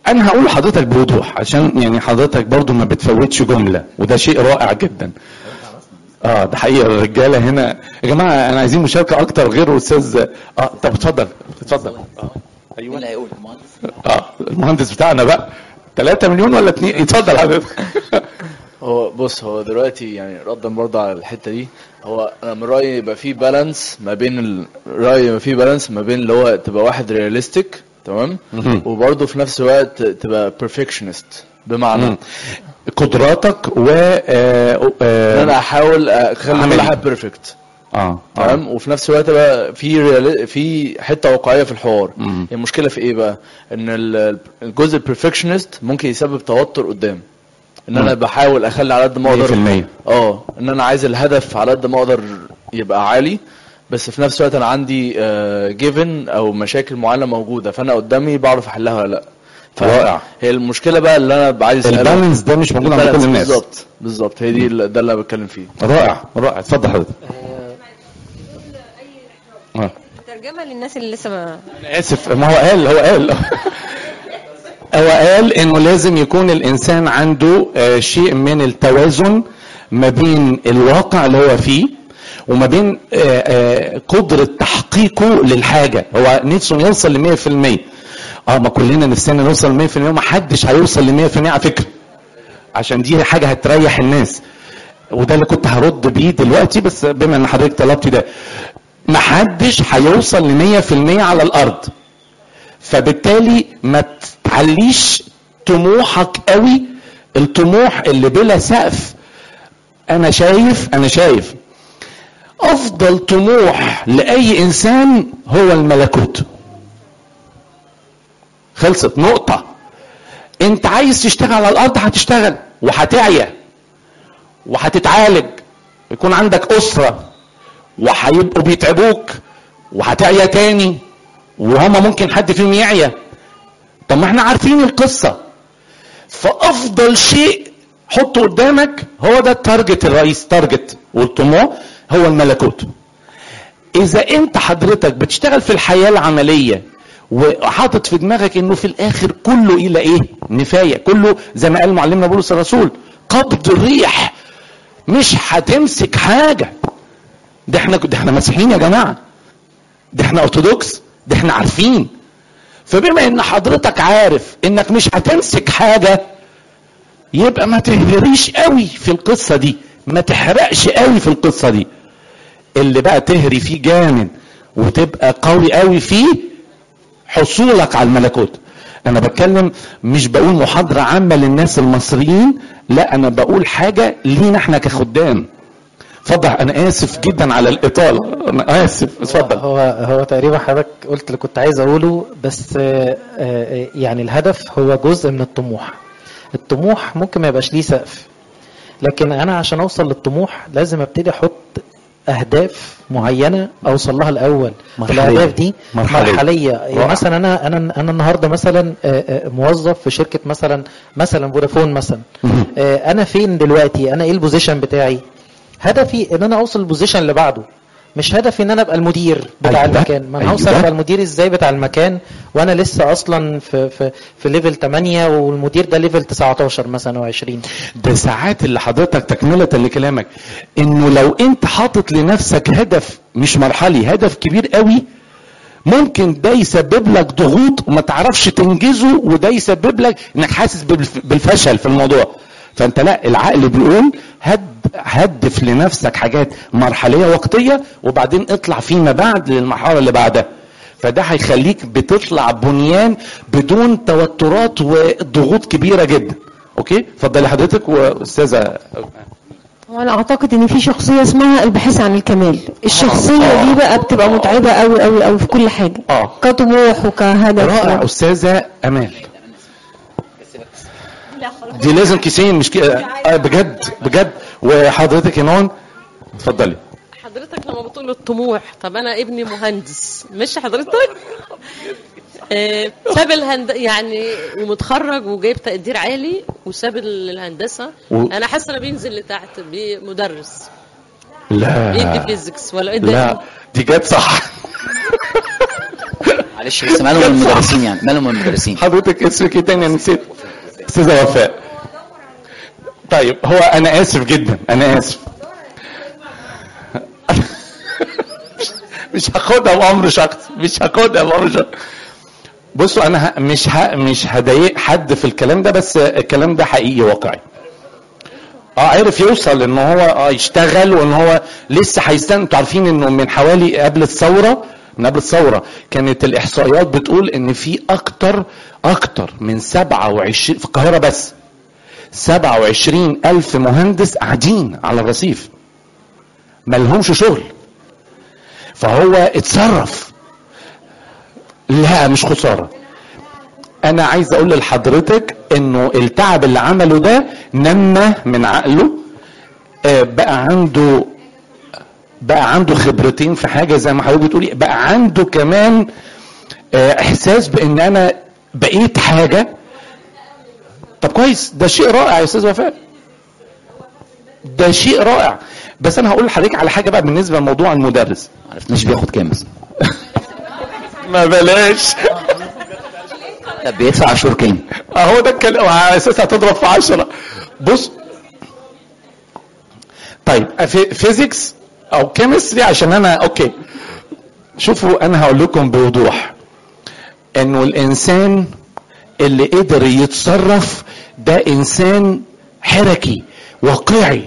انا هقول لحضرتك بوضوح عشان يعني حضرتك برضو ما بتفوتش جمله وده شيء رائع جدا اه ده حقيقه الرجاله هنا يا جماعه انا عايزين مشاركه اكتر غير استاذ اه طب اتفضل اتفضل اه مين اللي هيقول المهندس اه المهندس بتاعنا بقى 3 مليون ولا 2 اتفضل حضرتك هو بص هو دلوقتي يعني ردا برضه على الحته دي هو انا من رايي يبقى في بالانس ما بين ال... رايي يبقى في بالانس ما بين اللي هو تبقى واحد رياليستيك تمام مهم. وبرضه في نفس الوقت تبقى بيرفكشنست بمعنى مم. قدراتك و آه ان آه انا احاول اخلي عملي. كل حاجه بيرفكت اه تمام وفي نفس الوقت بقى في ريالي... في حته واقعيه في الحوار مم. المشكله في ايه بقى ان ال- الجزء البرفكشنست ممكن يسبب توتر قدام ان انا مم. بحاول اخلي على قد ما اقدر 100%. اه ان انا عايز الهدف على قد ما اقدر يبقى عالي بس في نفس الوقت انا عندي جيفن او مشاكل معينه موجوده فانا قدامي بعرف احلها ولا لا ف- رائع. هي المشكله بقى اللي انا ببقى عايز اساله البالانس ده مش موجود عند البالانس كل الناس بالظبط بالظبط هي دي ال- ده اللي انا بتكلم فيه رائع رائع اتفضل حضرتك آه. ترجمه للناس اللي لسه ما انا اسف ما هو قال هو قال هو قال انه لازم يكون الانسان عنده آه، شيء من التوازن ما بين الواقع اللي هو فيه وما بين آه، آه، قدرة تحقيقه للحاجة هو نفسه يوصل ل 100% اه ما كلنا نفسنا نوصل ل 100% وما حدش هيوصل ل 100% على فكرة عشان دي حاجة هتريح الناس وده اللي كنت هرد بيه دلوقتي بس بما ان حضرتك طلبتي ده محدش هيوصل ل 100% على الارض فبالتالي ما تعليش طموحك قوي الطموح اللي بلا سقف انا شايف انا شايف افضل طموح لاي انسان هو الملكوت خلصت نقطة انت عايز تشتغل على الارض هتشتغل وهتعيا وهتتعالج يكون عندك اسرة وهيبقوا بيتعبوك وهتعيا تاني وهما ممكن حد فيهم يعيا طب ما احنا عارفين القصة فافضل شيء حطه قدامك هو ده التارجت الرئيس تارجت والطموح هو الملكوت اذا انت حضرتك بتشتغل في الحياة العملية وحاطط في دماغك انه في الاخر كله الى ايه نفاية كله زي ما قال معلمنا بولس الرسول قبض الريح مش هتمسك حاجة ده احنا ده احنا مسيحيين يا جماعة ده احنا ارثوذكس ده احنا عارفين فبما ان حضرتك عارف انك مش هتمسك حاجة يبقى ما تهريش قوي في القصة دي ما تحرقش قوي في القصة دي اللي بقى تهري فيه جامد وتبقى قوي قوي فيه حصولك على الملكوت انا بتكلم مش بقول محاضرة عامة للناس المصريين لا انا بقول حاجة لينا احنا كخدام اتفضل انا اسف جدا على الاطالة انا اسف اتفضل هو هو تقريبا حضرتك قلت اللي كنت عايز اقوله بس آه، آه، يعني الهدف هو جزء من الطموح الطموح ممكن ما يبقاش ليه سقف لكن انا عشان اوصل للطموح لازم ابتدي احط اهداف معينه اوصل لها الاول مرحلية. الاهداف دي مرحلية. مرحليه يعني رائع. مثلا انا انا انا النهارده مثلا آه، آه، موظف في شركه مثلا مثلا فودافون مثلا مهم. آه، انا فين دلوقتي انا ايه البوزيشن بتاعي هدفي ان انا اوصل البوزيشن اللي بعده مش هدفي ان انا ابقى المدير بتاع أيوة. المكان ما انا هوصل أيوة. ابقى المدير ازاي بتاع المكان وانا لسه اصلا في في في ليفل 8 والمدير ده ليفل 19 مثلا او 20 ده ساعات اللي حضرتك تكملة لكلامك انه لو انت حاطط لنفسك هدف مش مرحلي هدف كبير قوي ممكن ده يسبب لك ضغوط وما تعرفش تنجزه وده يسبب لك انك حاسس بالف- بالفشل في الموضوع فانت لا العقل بيقول هد هدف لنفسك حاجات مرحليه وقتيه وبعدين اطلع فيما بعد للمرحله اللي بعدها فده هيخليك بتطلع بنيان بدون توترات وضغوط كبيره جدا اوكي اتفضلي حضرتك واستاذه وانا اعتقد ان في شخصيه اسمها الباحثه عن الكمال الشخصيه دي بقى بتبقى متعبه قوي قوي قوي في كل حاجه اه كطموح وكهدف رائع استاذه امال دي لازم كيسين مش كده آه بجد بجد وحضرتك يا نون اتفضلي حضرتك لما بتقول الطموح طب انا ابني مهندس مش حضرتك آه، ساب الهند يعني ومتخرج وجايب تقدير عالي وساب ال- الهندسه و- انا حاسه انه بينزل لتحت مدرس لا بيدي فيزيكس ولا ايه ده؟ لا دي جت صح معلش بس مالهم المدرسين يعني مالهم المدرسين حضرتك اسمك ايه تاني أنا نسيت استاذه وفاء طيب هو انا اسف جدا انا اسف مش هاخدها بامر شخص مش هاخدها بامر شخص بصوا انا ه- مش ه... مش هضايق حد في الكلام ده بس الكلام ده حقيقي واقعي اه عرف يوصل ان هو اه يشتغل وان هو لسه هيستنى انتوا عارفين انه من حوالي قبل الثوره من قبل الثوره كانت الاحصائيات بتقول ان في اكتر اكتر من 27 في القاهره بس 27 الف مهندس قاعدين على الرصيف ملهمش شغل فهو اتصرف لا مش خساره انا عايز اقول لحضرتك انه التعب اللي عمله ده نمى من عقله آه، بقى عنده بقى عنده خبرتين في حاجه زي ما حضرتك بتقولي بقى عنده كمان آه، احساس بان انا بقيت حاجه طب كويس ده شيء رائع يا استاذ وفاء ده شيء رائع بس انا هقول لحضرتك على حاجه بقى بالنسبه لموضوع المدرس عرفناش بياخد كام بس ما بلاش طب بيدفع عشور كام اهو ده الكلام على اساس هتضرب في عشرة بص طيب في- فيزيكس او كيمستري عشان انا اوكي شوفوا انا هقول لكم بوضوح انه الانسان اللي قدر يتصرف ده انسان حركي واقعي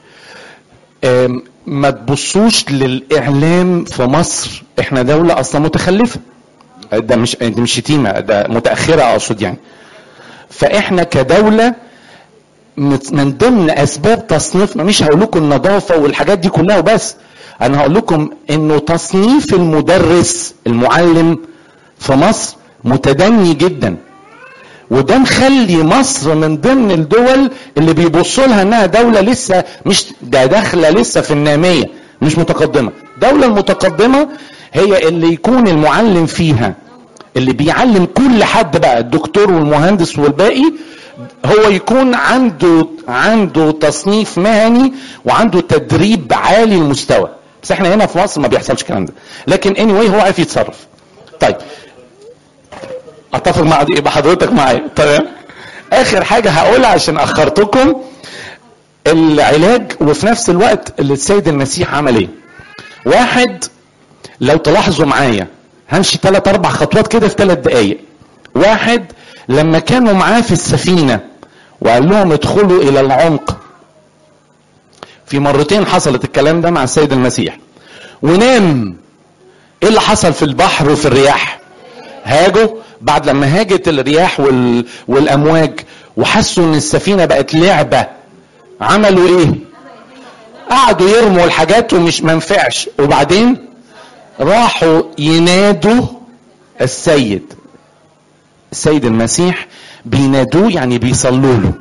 أم، ما تبصوش للاعلام في مصر احنا دولة اصلا متخلفة ده مش دي مش شتيمة ده متأخرة اقصد يعني فاحنا كدولة من- من ضمن اسباب تصنيفنا مش هقول لكم النظافة والحاجات دي كلها وبس انا هقول لكم انه تصنيف المدرس المعلم في مصر متدني جدا وده مخلي مصر من ضمن الدول اللي بيبصوا لها انها دوله لسه مش ده داخله لسه في الناميه مش متقدمه الدوله المتقدمه هي اللي يكون المعلم فيها اللي بيعلم كل حد بقى الدكتور والمهندس والباقي هو يكون عنده عنده تصنيف مهني وعنده تدريب عالي المستوى بس احنا هنا في مصر ما بيحصلش الكلام ده لكن اني anyway هو عارف يتصرف طيب اتفق مع دي يبقى حضرتك معايا تمام اخر حاجه هقولها عشان اخرتكم العلاج وفي نفس الوقت اللي السيد المسيح عمل ايه واحد لو تلاحظوا معايا همشي ثلاث اربع خطوات كده في ثلاث دقايق واحد لما كانوا معاه في السفينه وقال لهم ادخلوا الى العمق في مرتين حصلت الكلام ده مع السيد المسيح ونام ايه اللي حصل في البحر وفي الرياح هاجوا بعد لما هاجت الرياح وال... والامواج وحسوا ان السفينه بقت لعبه عملوا ايه قعدوا يرموا الحاجات ومش منفعش وبعدين راحوا ينادوا السيد السيد المسيح بينادوه يعني بيصلوا له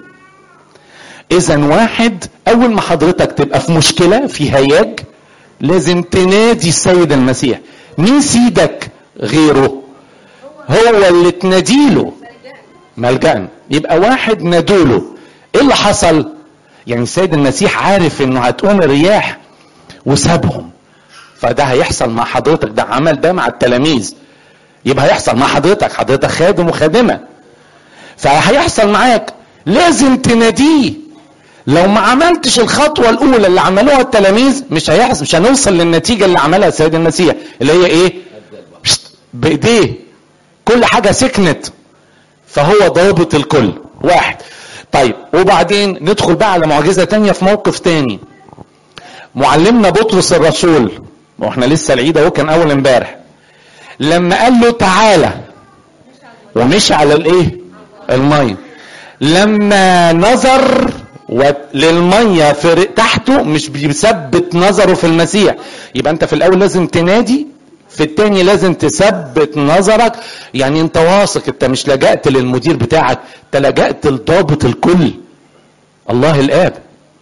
اذا واحد اول ما حضرتك تبقى في مشكله في هياج لازم تنادي السيد المسيح مين سيدك غيره هو اللي تناديله ملجأ يبقى واحد نادوله ايه اللي حصل يعني السيد المسيح عارف انه هتقوم الرياح وسابهم فده هيحصل مع حضرتك ده عمل ده مع التلاميذ يبقى هيحصل مع حضرتك حضرتك خادم وخادمة فهيحصل معاك لازم تناديه لو ما عملتش الخطوة الأولى اللي عملوها التلاميذ مش هيحصل مش هنوصل للنتيجة اللي عملها السيد المسيح اللي هي إيه؟ شت، بإيديه كل حاجة سكنت فهو ضابط الكل واحد طيب وبعدين ندخل بقى على معجزة تانية في موقف تاني معلمنا بطرس الرسول واحنا لسه العيد اهو كان اول امبارح لما قال له تعالى ومشي على الايه الميه لما نظر و- للميه في ر- تحته مش بيثبت نظره في المسيح يبقى انت في الاول لازم تنادي في التاني لازم تثبت نظرك يعني انت واثق انت مش لجأت للمدير بتاعك انت لجأت لضابط الكل الله الاب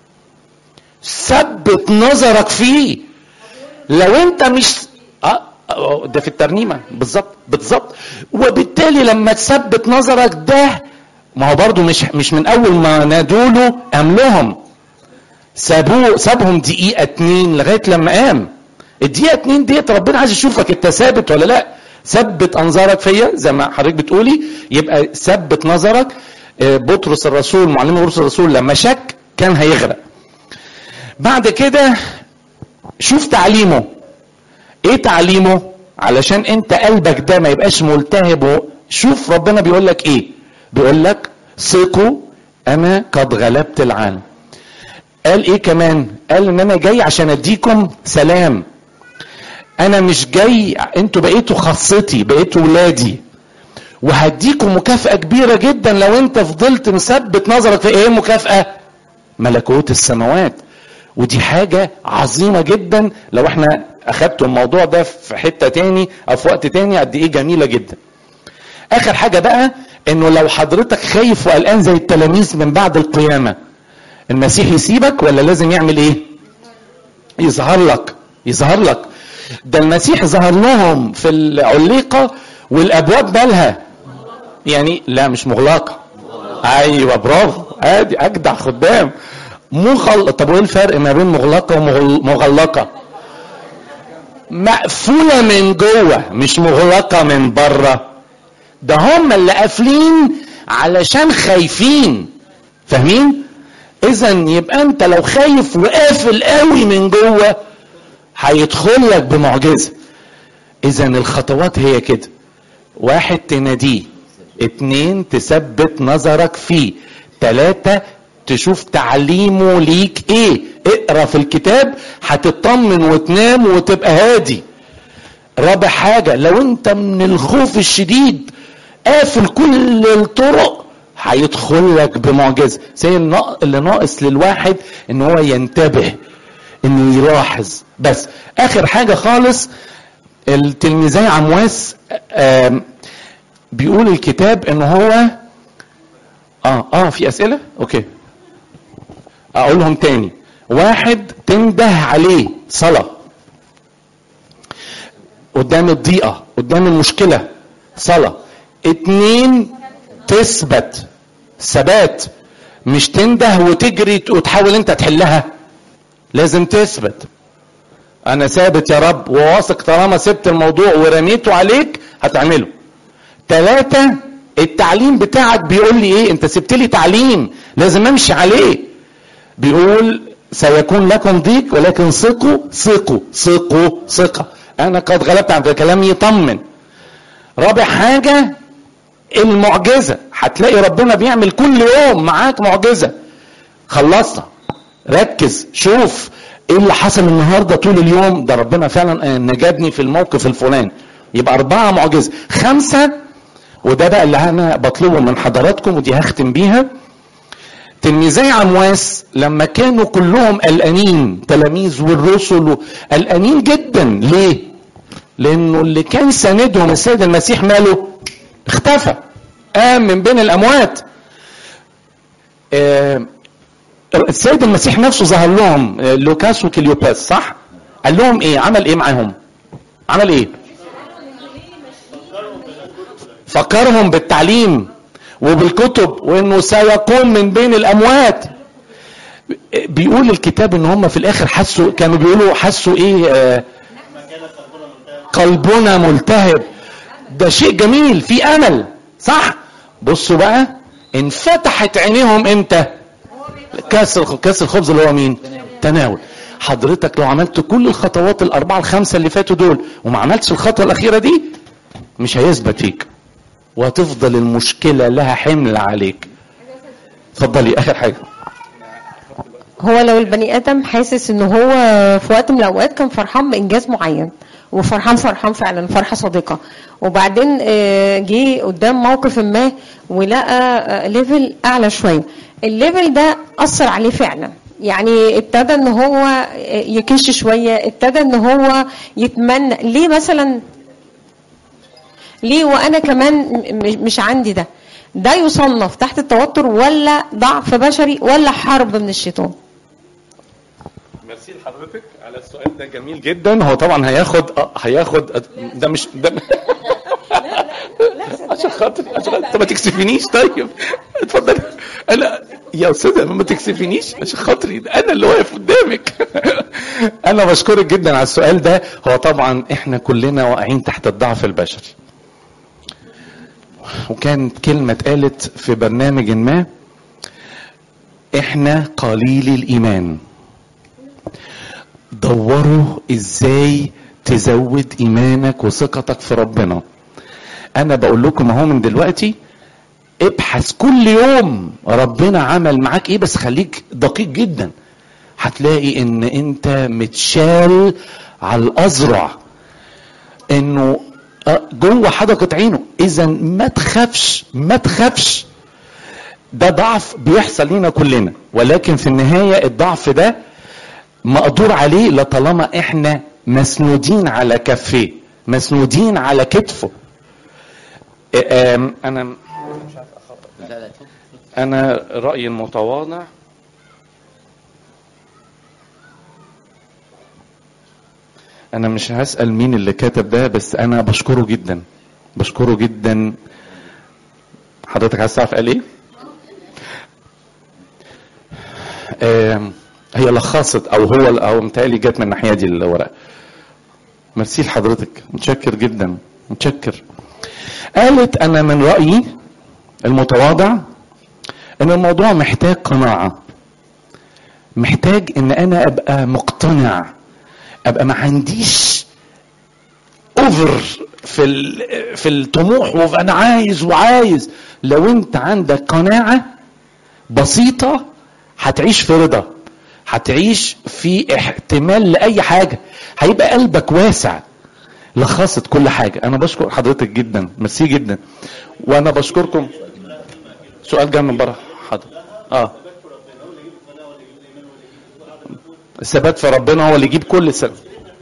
ثبت نظرك فيه لو انت مش اه آه، ده في الترنيمه بالظبط بالظبط وبالتالي لما تثبت نظرك ده ما هو برضو مش مش من اول ما نادوا له قام لهم سابوه سابهم دقيقه اتنين لغايه لما قام الدقيقه اتنين ديت ربنا عايز يشوفك انت ثابت ولا لا ثبت انظارك فيا زي ما حضرتك بتقولي يبقى ثبت نظرك آه، بطرس الرسول معلم بطرس الرسول لما شك كان هيغرق بعد كده شوف تعليمه ايه تعليمه علشان انت قلبك ده ما يبقاش ملتهب و- شوف ربنا بيقول لك ايه بيقول لك ثقوا انا قد غلبت العالم قال ايه كمان قال ان انا جاي عشان اديكم سلام انا مش جاي انتوا بقيتوا خاصتي بقيتوا ولادي وهديكم مكافأة كبيرة جدا لو انت فضلت مثبت نظرك في ايه المكافأة ملكوت السماوات ودي حاجة عظيمة جدا لو احنا اخدتوا الموضوع ده في حتة تاني او في وقت تاني قد ايه جميلة جدا اخر حاجة بقى انه لو حضرتك خايف وقلقان زي التلاميذ من بعد القيامة المسيح يسيبك ولا لازم يعمل ايه يظهر لك يظهر لك ده المسيح ظهر لهم في العليقة والابواب مالها يعني لا مش مغلقة ايوه برافو ادي اجدع خدام مغل طب وايه الفرق ما بين مغلقة ومغلقة مقفولة من جوه مش مغلقة من بره ده هم اللي قافلين علشان خايفين فاهمين اذا يبقى انت لو خايف وقافل قوي من جوه هيدخل لك بمعجزه اذا الخطوات هي كده واحد تناديه اتنين تثبت نظرك فيه تلاتة تشوف تعليمه ليك ايه اقرا في الكتاب هتطمن وتنام وتبقى هادي رابع حاجة لو انت من الخوف الشديد قافل كل الطرق هيدخل لك بمعجزة زي النا- اللي ناقص للواحد ان هو ينتبه انه يلاحظ بس اخر حاجة خالص التلميذي عمواس آم، بيقول الكتاب ان هو اه اه في اسئلة اوكي اقولهم تاني واحد تنده عليه صلاة قدام الضيقة قدام المشكلة صلاة اتنين تثبت ثبات مش تنده وتجري وتحاول انت تحلها لازم تثبت انا ثابت يا رب وواثق طالما سبت الموضوع ورميته عليك هتعمله ثلاثة التعليم بتاعك بيقول لي ايه انت سبت لي تعليم لازم امشي عليه بيقول سيكون لكم ضيق ولكن ثقوا ثقوا ثقوا ثقة انا قد غلبت عن كلام يطمن رابع حاجة المعجزة هتلاقي ربنا بيعمل كل يوم معاك معجزة خلصنا ركز شوف ايه اللي حصل النهارده طول اليوم ده ربنا فعلا نجدني في الموقف الفلاني يبقى أربعة معجزة خمسة وده بقى اللي أنا بطلبه من حضراتكم ودي هختم بيها تلميذي عمواس لما كانوا كلهم قلقانين تلاميذ والرسل قلقانين جدا ليه؟ لأنه اللي كان ساندهم السيد المسيح ماله؟ اختفى قام من بين الأموات آه السيد المسيح نفسه ظهر لهم آه، لوكاس وكليوباس صح؟ قال لهم ايه؟ عمل ايه معاهم؟ عمل ايه؟ فكرهم بالتعليم وبالكتب وانه سيقوم من بين الاموات بيقول الكتاب ان هم في الاخر حسوا كانوا بيقولوا حسوا ايه آه قلبنا ملتهب ده شيء جميل في امل صح بصوا بقى انفتحت عينيهم امتى كسر كسر الخبز اللي هو مين تناول حضرتك لو عملت كل الخطوات الاربعه الخمسه اللي فاتوا دول وما عملتش الخطوه الاخيره دي مش هيثبت فيك وهتفضل المشكله لها حمل عليك اتفضلي اخر حاجه هو لو البني ادم حاسس ان هو في وقت من الاوقات كان فرحان بانجاز معين وفرحان فرحان فعلا فرحه صادقه وبعدين آه، جه قدام موقف ما ولقى آه، ليفل اعلى شويه الليفل ده اثر عليه فعلا يعني ابتدى ان هو آه، يكش شويه ابتدى ان هو يتمنى ليه مثلا ليه وانا كمان م- م- مش عندي ده ده يصنف تحت التوتر ولا ضعف بشري ولا حرب من الشيطان ميرسي لحضرتك على السؤال ده جميل جدا هو طبعا هياخد آه، هياخد ده مش ده عشان خاطري عشان خاطري. طب ما تكسفنيش طيب اتفضل انا يا استاذه ما تكسفنيش عشان خاطري ده انا اللي واقف قدامك انا بشكرك جدا على السؤال ده هو طبعا احنا كلنا واقعين تحت الضعف البشري وكانت كلمه اتقالت في برنامج ما احنا قليل الايمان دوروا ازاي تزود ايمانك وثقتك في ربنا انا بقول لكم اهو من دلوقتي ابحث كل يوم ربنا عمل معاك ايه بس خليك دقيق جدا هتلاقي ان انت متشال على الازرع انه آه، جوه حدقة عينه اذا ما تخافش ما تخافش ده ضعف بيحصل لينا كلنا ولكن في النهاية الضعف ده مقدور عليه لطالما احنا مسنودين على كفيه مسنودين على كتفه آه، آم، انا انا رايي المتواضع انا مش هسال مين اللي كتب ده بس انا بشكره جدا بشكره جدا حضرتك عايز تعرف قال ايه آم، هي لخصت او هو او متهيألي جت من الناحيه دي الورقه ميرسي لحضرتك متشكر جدا متشكر قالت انا من رايي المتواضع ان الموضوع محتاج قناعه محتاج ان انا ابقى مقتنع ابقى ما عنديش اوفر في ال- في الطموح وانا عايز وعايز لو انت عندك قناعه بسيطه هتعيش في رضا هتعيش في احتمال لاي حاجه هيبقى قلبك واسع لخصت كل حاجه انا بشكر حضرتك جدا ميرسي جدا وانا بشكركم سؤال جاي من بره حاضر اه الثبات في ربنا هو اللي يجيب كل سنه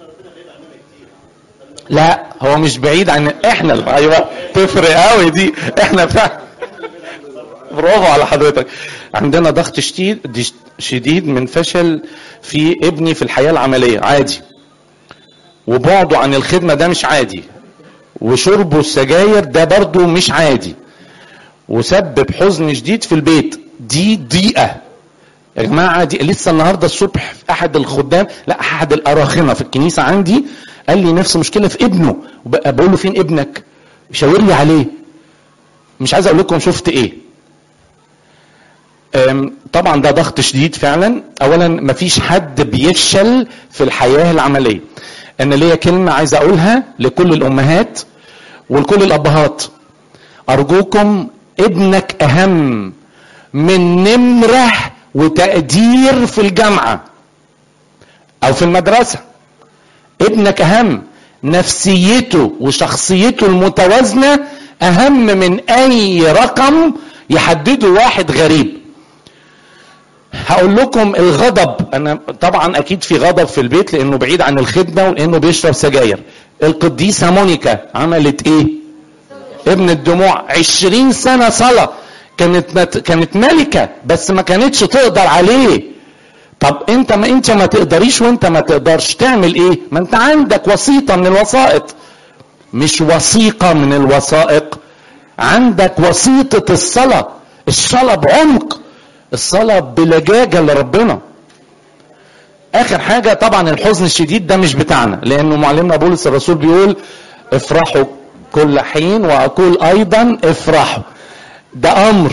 لا هو مش بعيد عن احنا اللي- ايوه تفرق قوي دي احنا فعلا برافو على حضرتك عندنا ضغط شديد دي- شديد من فشل في ابني في الحياه العمليه عادي وبعده عن الخدمه ده مش عادي وشربه السجاير ده برضه مش عادي وسبب حزن شديد في البيت دي ضيقه يا جماعه دي لسه النهارده الصبح في احد الخدام لا احد الاراخنه في الكنيسه عندي قال لي نفس مشكله في ابنه وبقى بقول له فين ابنك شاور لي عليه مش عايز اقول لكم شفت ايه أم، طبعا ده ضغط شديد فعلا اولا مفيش حد بيفشل في الحياه العمليه انا ليا كلمه عايز اقولها لكل الامهات ولكل الابهات ارجوكم ابنك اهم من نمره وتقدير في الجامعه او في المدرسه ابنك اهم نفسيته وشخصيته المتوازنه اهم من اي رقم يحدده واحد غريب هقول لكم الغضب انا طبعا اكيد في غضب في البيت لانه بعيد عن الخدمه ولانه بيشرب سجاير القديسه مونيكا عملت ايه ابن الدموع عشرين سنه صلاه كانت مت... كانت ملكه بس ما كانتش تقدر عليه طب انت ما انت ما تقدريش وانت ما تقدرش تعمل ايه ما انت عندك وسيطه من الوسائط مش وثيقه من الوثائق عندك وسيطه الصلاه الصلاه بعمق الصلاه بلجاجه لربنا اخر حاجه طبعا الحزن الشديد ده مش بتاعنا لانه معلمنا بولس الرسول بيقول افرحوا كل حين واقول ايضا افرحوا ده امر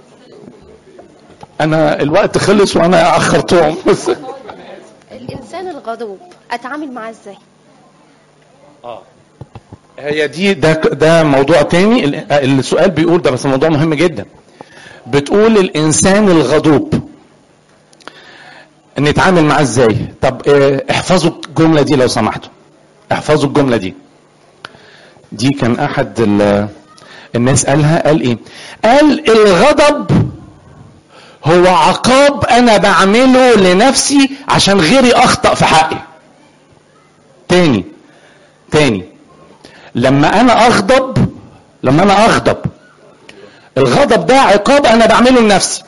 انا الوقت خلص وانا اخرتهم بس الانسان الغضوب اتعامل معاه ازاي هي دي ده ده موضوع تاني ال- السؤال بيقول ده بس موضوع مهم جدا بتقول الانسان الغضوب نتعامل معاه ازاي طب اه، احفظوا الجمله دي لو سمحتوا احفظوا الجمله دي دي كان احد ال- الناس قالها قال ايه قال الغضب هو عقاب انا بعمله لنفسي عشان غيري اخطا في حقي تاني تاني لما انا اغضب لما انا اغضب الغضب ده عقاب انا بعمله لنفسي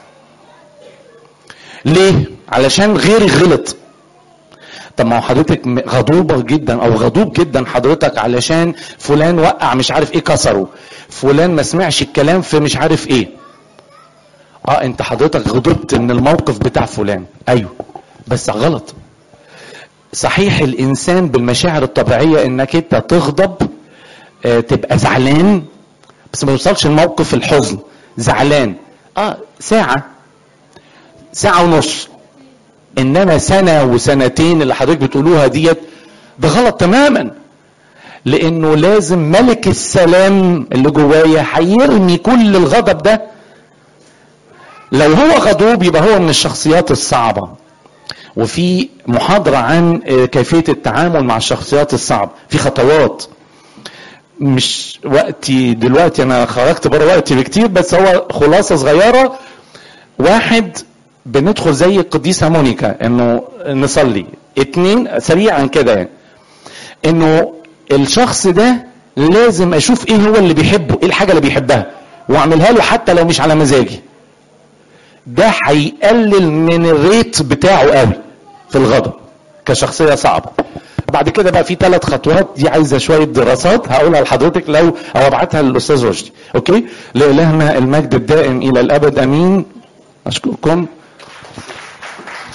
ليه علشان غيري غلط طب ما هو حضرتك م- غضوبة جدا او غضوب جدا حضرتك علشان فلان وقع مش عارف ايه كسره فلان ما سمعش الكلام في مش عارف ايه اه انت حضرتك غضبت من الموقف بتاع فلان ايوه بس غلط صحيح الانسان بالمشاعر الطبيعيه انك انت تغضب آه تبقى زعلان بس ما يوصلش الموقف الحزن زعلان اه ساعه ساعه ونص انما سنه وسنتين اللي حضرتك بتقولوها ديت ده غلط تماما لانه لازم ملك السلام اللي جوايا هيرمي كل الغضب ده لو هو غضوب يبقى هو من الشخصيات الصعبه وفي محاضرة عن آه، كيفية التعامل مع الشخصيات الصعبة في خطوات مش وقتي دلوقتي انا خرجت بره وقتي بكتير بس هو خلاصة صغيرة واحد بندخل زي القديسة مونيكا انه نصلي اتنين سريعا كده يعني انه الشخص ده لازم اشوف ايه هو اللي بيحبه ايه الحاجة اللي بيحبها واعملها له حتى لو مش على مزاجي ده هيقلل من الريت بتاعه قوي في الغضب كشخصيه صعبه بعد كده بقى في ثلاث خطوات دي عايزه شويه دراسات هقولها لحضرتك لو او ابعتها للاستاذ رشدي اوكي لالهنا المجد الدائم الى الابد امين اشكركم